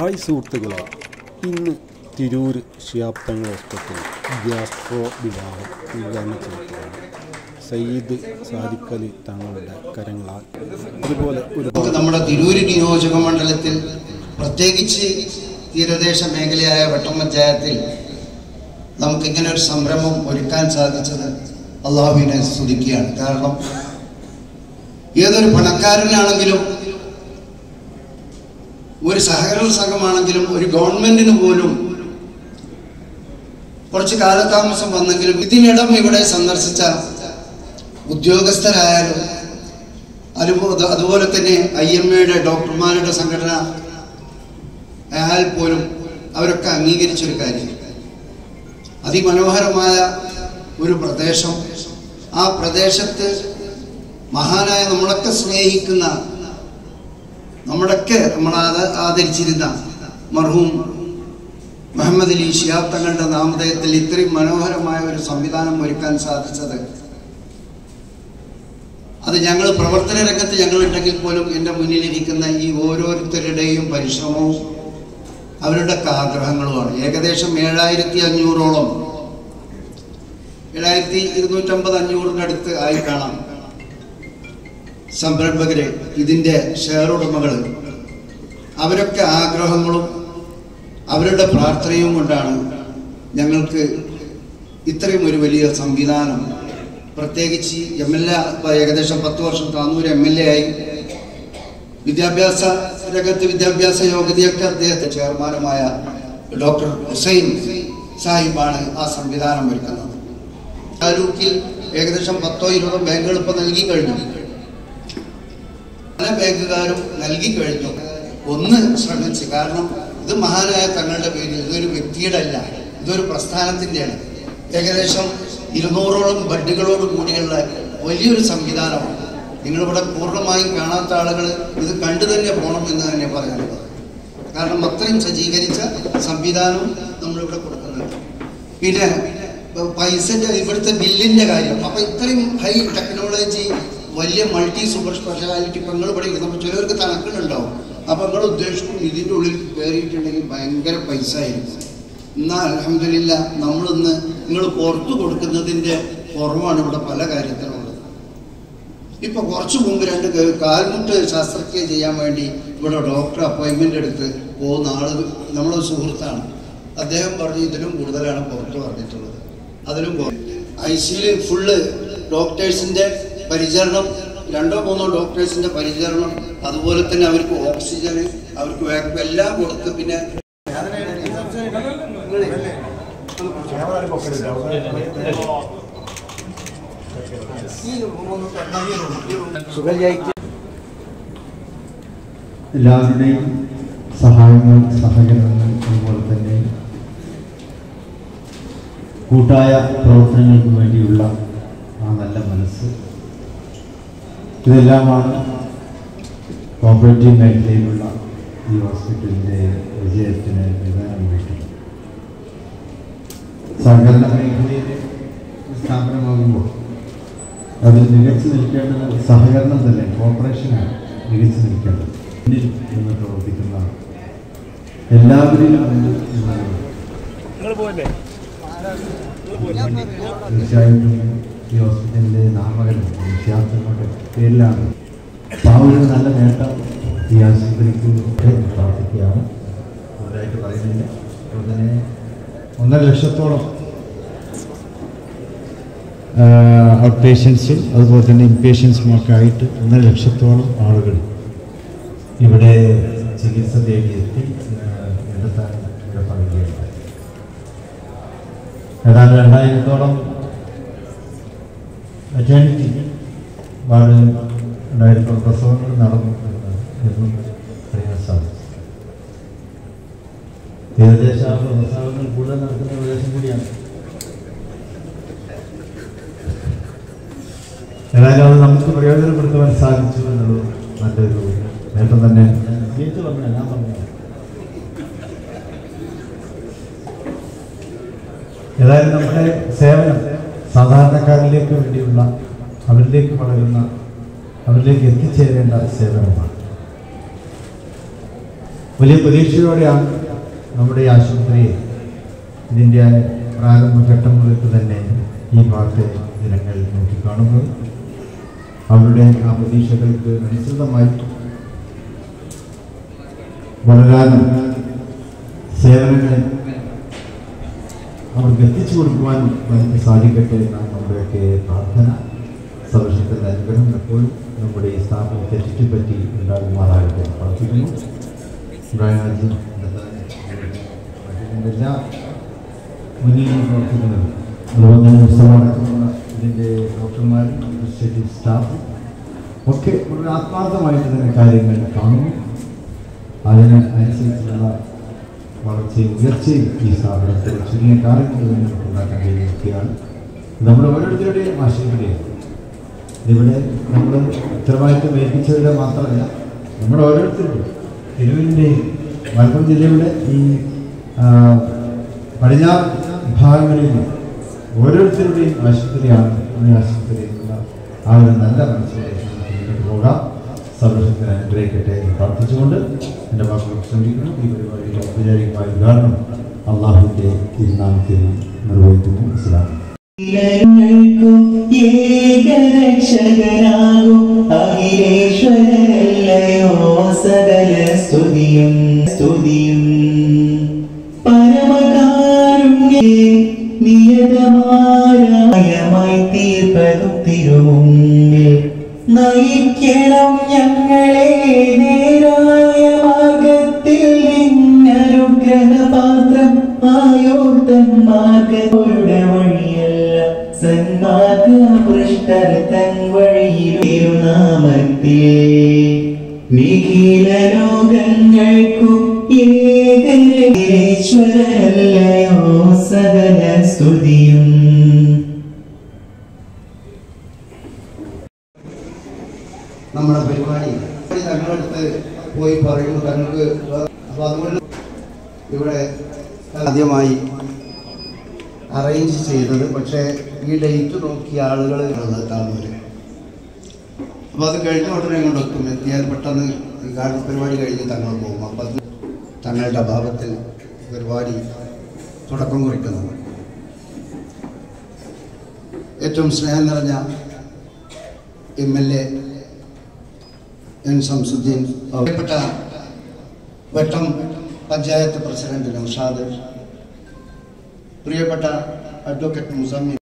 hi സുഹൃത്തുക്കളെ ഇന്ന് തിരൂർ ഷിയാബ് തങ്ങൾ ഹോസ്പിറ്റൽ ഗ്യാസ്ട്രോ വിഭാഗം ഉദ്ഘാടനം ചെയ്തിട്ടുണ്ട് സയ്യിദ് സാദിഖ് അലി തങ്ങളുടെ കരങ്ങളാൽ അതുപോലെ ഒരുപാട് നമുക്ക് നമ്മുടെ തിരൂര് നിയോജക മണ്ഡലത്തിൽ പ്രത്യേകിച്ച് തീരദേശ മേഖലയായ വട്ടം പഞ്ചായത്തിൽ നമുക്ക് ഇങ്ങനെ ഒരു സംരംഭം ഒരുക്കാൻ സാധിച്ചത് അള്ളാഹുവിനെ സ്തുതിക്കുകയാണ് കാരണം ഏതൊരു പണക്കാരനാണെങ്കിലും ഒരു സഹകരണ സംഘമാണെങ്കിലും ഒരു ഗവൺമെന്റിന് പോലും കുറച്ച് കാലതാമസം വന്നെങ്കിലും ഇതിനിടം ഇവിടെ സന്ദർശിച്ച ഉദ്യോഗസ്ഥരായാലും അതുപോലെ അതുപോലെ തന്നെ ഐ എം എയുടെ ഡോക്ടർമാരുടെ സംഘടന ആയാൽ പോലും അവരൊക്കെ അംഗീകരിച്ചൊരു കാര്യം അതിമനോഹരമായ ഒരു പ്രദേശം ആ പ്രദേശത്ത് മഹാനായ നമ്മളൊക്കെ സ്നേഹിക്കുന്ന നമ്മളൊക്കെ നമ്മൾ ആദ- ആദരിച്ചിരുന്ന മർഹൂം മുഹമ്മദ് അലി ഷിയാബ് തങ്ങളുടെ നാമധേയത്തിൽ ഇത്രയും മനോഹരമായ ഒരു സംവിധാനം ഒരുക്കാൻ സാധിച്ചത് അത് ഞങ്ങൾ പ്രവർത്തന രംഗത്ത് ഞങ്ങളുണ്ടെങ്കിൽ പോലും എൻ്റെ മുന്നിലിരിക്കുന്ന ഈ ഓരോരുത്തരുടെയും പരിശ്രമവും അവരുടെ ഒക്കെ ആഗ്രഹങ്ങളുമാണ് ഏകദേശം ഏഴായിരത്തി അഞ്ഞൂറോളം ഏഴായിരത്തി ഇരുന്നൂറ്റമ്പത് അഞ്ഞൂറിൻ്റെ അടുത്ത് ആയി കാണാം സംരംഭകര് ഇതിൻ്റെ ഷെയർ ഉടമകൾ അവരൊക്കെ ആഗ്രഹങ്ങളും അവരുടെ പ്രാർത്ഥനയും കൊണ്ടാണ് ഞങ്ങൾക്ക് ഇത്രയും ഒരു വലിയ സംവിധാനം പ്രത്യേകിച്ച് എം എൽ എ ഏകദേശം പത്ത് വർഷം താന്നൂർ എം എൽ എ ആയി വിദ്യാഭ്യാസ രംഗത്ത് വിദ്യാഭ്യാസ യോഗ്യതയൊക്കെ അദ്ദേഹത്തെ ചെയർമാനുമായ ഡോക്ടർ ഹുസൈൻ സാഹിബാണ് ആ സംവിധാനം ഒരുക്കുന്നത് താലൂക്കിൽ ഏകദേശം പത്തോ ഇരുപതോ ബാങ്കുകൾ ഇപ്പൊ നൽകി കഴിഞ്ഞു പല ബാങ്കുകാരും നൽകി കഴിഞ്ഞു ഒന്ന് ശ്രമിച്ച് കാരണം ഇത് മഹാനായ തങ്ങളുടെ പേരിൽ ഇതൊരു വ്യക്തിയുടെ അല്ല ഇതൊരു പ്രസ്ഥാനത്തിൻ്റെയാണ് ഏകദേശം ഇരുന്നൂറോളം ബഡ്ഡുകളോട് കൂടിയുള്ള വലിയൊരു സംവിധാനമാണ് നിങ്ങളിവിടെ പൂർണ്ണമായും കാണാത്ത ആളുകൾ ഇത് കണ്ടു തന്നെ പോകണം എന്ന് തന്നെ പറയാനുള്ളത് കാരണം അത്രയും സജ്ജീകരിച്ച സംവിധാനം നമ്മളിവിടെ കൊടുക്കുന്നുണ്ട് പിന്നെ പൈസന്റെ ഇവിടുത്തെ ബില്ലിന്റെ കാര്യം അപ്പൊ ഇത്രയും ഹൈ ടെക്നോളജി വലിയ മൾട്ടി സൂപ്പർ സ്പെഷ്യാലിറ്റി ഇപ്പൊ നിങ്ങൾ ഇവിടെ ഇരുന്നപ്പോൾ ചിലവർക്ക് തണക്കുന്നുണ്ടാവും അപ്പൊ നിങ്ങൾ ഉദ്ദേശിക്കും ഇതിന്റെ ഉള്ളിൽ കയറിയിട്ടുണ്ടെങ്കിൽ ഭയങ്കര പൈസ ആയിരിക്കും എന്നാൽ അലഹമില്ല നമ്മളിന്ന് നിങ്ങൾ പുറത്തു കൊടുക്കുന്നതിന്റെ കുറവാണ് ഇവിടെ പല കാര്യത്തിനുള്ളത് ഇപ്പൊ കുറച്ചു മുമ്പ് രണ്ട് ക- കാൽമുട്ട് ശസ്ത്രക്രിയ ചെയ്യാൻ വേണ്ടി ഇവിടെ ഡോക്ടർ അപ്പോയിന്റ്മെന്റ് എടുത്ത് പോകുന്ന ആള് നമ്മളെ സുഹൃത്താണ് അദ്ദേഹം പറഞ്ഞു ഇതിലും കൂടുതലാണ് പുറത്ത് പറഞ്ഞിട്ടുള്ളത് അതിലും ഐ സിയിൽ ഫുള്ള് ഡോക്ടേഴ്സിന്റെ പരിചരണം രണ്ടോ മൂന്നോ ഡോക്ടേഴ്സിന്റെ പരിചരണം അതുപോലെ തന്നെ അവർക്ക് ഓക്സിജന് അവർക്ക് വാക്വം എല്ലാം കൊടുത്ത് പിന്നെ എല്ലാവരുടെയും സഹായങ്ങൾ സഹകരണങ്ങൾ അതുപോലെ തന്നെ കൂട്ടായ പ്രവർത്തനങ്ങൾക്ക് വേണ്ടിയുള്ള ആ നല്ല മനസ്സ് ഇതെല്ലാമാണ് കോപ്പറേറ്റീവ് മേഖലയിലുള്ള ഈ ഹോസ്പിറ്റലിൻ്റെ വിജയത്തിന് വിധാനം വേണ്ടി സഹകരണ മേഖലയിലെ ഒരു സ്ഥാപനമാകുമ്പോൾ അതിൽ മികച്ചു നിൽക്കേണ്ടത് സഹകരണം തന്നെ കോപ്പറേഷനാണ് മികച്ചു നിൽക്കേണ്ടത് മുന്നിൽ നിന്ന് പ്രവർത്തിക്കുന്ന എല്ലാവരിലും മുന്നിൽ നിന്നാണ് തീർച്ചയായിട്ടും ഈ ഹോസ്പിറ്റലിൻ്റെ നാമകരണം വിശ്വാസങ്ങളുടെ പേരിലാണ് അപ്പോൾ ആ ഒരു നല്ല നേട്ടം ഈ ആശുപത്രിക്ക് പ്രാർത്ഥിക്കുകയാണ് കൂടുതലായിട്ട് പറയുന്നില്ല അതുപോലെ തന്നെ ഒന്നര ലക്ഷത്തോളം ഔട്ട് പേഷ്യൻസും അതുപോലെ തന്നെ ഇൻപേഷ്യൻസും ഒക്കെ ആയിട്ട് ഒന്നര ലക്ഷത്തോളം ആളുകൾ ഇവിടെ ചികിത്സ തേടിയെത്തി കണ്ടെത്താൻ ഇവിടെ പറയുകയുണ്ടായി ഏതാണ്ട് രണ്ടായിരത്തോളം മെറ്റേണിറ്റി വാർഡ് രണ്ടായിരത്തോളം പ്രസവങ്ങൾ നടന്നു എന്നും അറിയാൻ സാധിച്ചു തീരദേശ പ്രസവങ്ങൾ കൂടുതൽ നടക്കുന്ന പ്രദേശം കൂടിയാണ് ഏതായാലും അത് നമുക്ക് പ്രയോജനപ്പെടുത്തുവാൻ സാധിച്ചു എന്നുള്ളത് നല്ലൊരു നേട്ടം തന്നെ ജയിച്ചു പറഞ്ഞ ഞാൻ പറഞ്ഞു ഏതായാലും നമ്മുടെ സേവനം സാധാരണക്കാരിലേക്ക് വേണ്ടിയുള്ള അവരിലേക്ക് വളരുന്ന അവരിലേക്ക് എത്തിച്ചേരേണ്ട സേവനമാണ് വലിയ പ്രതീക്ഷയോടെയാണ് നമ്മുടെ ഈ ആശുപത്രിയെ ഇതിൻ്റെ പ്രാരംഭഘട്ടം മുതൽക്ക് തന്നെ ഈ ഭാഗത്തെ ജനങ്ങൾ നോക്കിക്കാണുന്നത് അവരുടെ ആ പ്രതീക്ഷകൾക്ക് അനുസൃതമായി വളരാനും സേവനങ്ങൾ അവർക്ക് എത്തിച്ചു കൊടുക്കുവാൻ നമുക്ക് സാധിക്കട്ടെ എന്നാണ് നമ്മുടെയൊക്കെ പ്രാർത്ഥന സർവശക്തൻ്റെ അനുഗ്രഹം എപ്പോഴും നമ്മുടെ ഈ സ്ഥാപനത്തെ ചുറ്റിപ്പറ്റി ഉണ്ടാകുമാറാകട്ടെ എന്ന് പ്രാർത്ഥിക്കുന്നു ഇബ്രാഹിം എല്ലാ മുന്നിൽ പ്രവർത്തിക്കുന്നത് അതുപോലെ തന്നെ പുസ്തകമടക്കമുള്ള ഇതിൻ്റെ ഡോക്ടർമാരും അഡ്മിനിസ്ട്രേറ്റീവ് സ്റ്റാഫും ഒക്കെ വളരെ ആത്മാർത്ഥമായിട്ട് തന്നെ കാര്യങ്ങൾ കാണുന്നു അതിന് അനുസരിച്ചുള്ള വളർച്ചയും ഉയർച്ചയും ഈ സ്ഥാപനത്തിൽ ചുരുങ്ങിയ കാലങ്ങളിൽ തന്നെ നമുക്ക് ഉണ്ടാക്കാൻ കഴിയുകയാണ് നമ്മുടെ ഓരോരുത്തരുടെയും ആശങ്കയുടെയും ഇവിടെ നമ്മൾ ഉത്തരവാദിത്വം ഏൽപ്പിച്ചവരുടെ മാത്രമല്ല നമ്മുടെ ഓരോരുത്തരുടെയും തിരുവിൻ്റെയും മലപ്പുറം ജില്ലയുടെ ഈ ആ, പടിഞ്ഞാറ് ഭാഗങ്ങളിൽ ഓരോരുത്തരുടെയും ആശുപത്രിയാണ് ഈ ആശുപത്രിയിലുള്ള ആ ഒരു നല്ല മനസ്സിലേക്ക് നമുക്ക് മുന്നോട്ട് പോകാം സർവശക്തനെ അനുഗ്രഹിക്കട്ടെ എന്ന് പ്രാർത്ഥിച്ചുകൊണ്ട് എൻ്റെ വാക്കുകൾ ശ്രമിക്കണം ഈ പരിപാടിയുടെ ഔപചാരികമായ ഉദ്ഘാടനം അള്ളാഹുവിൻ്റെ തിരുനാമത്തിൽ നിർവഹിക്കുന്നു ഇസ്ലാം ഇലങ്ങൾക്കും ഏകരക്ഷകനാകും അഖിലേശ്വരനല്ലയോ സകല സ്തുതിയും സ്തുതിയും പരമകാരുണ്യ നിയതമാരായമായി തീർപ്പതും തിരുമുന്നിൽ നയിക്കണം ഞങ്ങളെ നേരായ മാർഗത്തിൽ നിന്നനുഗ്രഹപാത്രം ആയോത്തന്മാർഗരുടെ വഴിയല്ല സന്മാർഗ പൃഷ്ടർ തൻ വഴിയിലുനാമത്തിൽ നിഖില ലോകങ്ങൾക്കു ഏകേശ്വരല്ലയോ സകല സ്തുതിയും നമ്മുടെ പരിപാടി തങ്ങളടുത്ത് പോയി പറയുന്നു തങ്ങൾക്ക് അപ്പോൾ അതുകൊണ്ട് ഇവിടെ ആദ്യമായി അറേഞ്ച് ചെയ്തത് പക്ഷേ ഈ ഡേറ്റ് നോക്കിയ ആളുകൾ കാണുന്നവർ അപ്പോൾ അത് കഴിഞ്ഞ ഉടനെ ഇങ്ങോട്ട് എത്തും എത്തിയാൽ പെട്ടെന്ന് ഈ ഗാർഡൻ പരിപാടി കഴിഞ്ഞ് തങ്ങൾ പോകും അപ്പം അത് തങ്ങളുടെ അഭാവത്തിൽ പരിപാടി തുടക്കം കുറിക്കുന്നത് ഏറ്റവും സ്നേഹം നിറഞ്ഞ M L A N Shamsuddin പ്രിയപ്പെട്ട വട്ടം പഞ്ചായത്ത് പ്രസിഡന്റ് നൌഷാദ് പ്രിയപ്പെട്ട അഡ്വക്കേറ്റ് മുസമ്മിൽ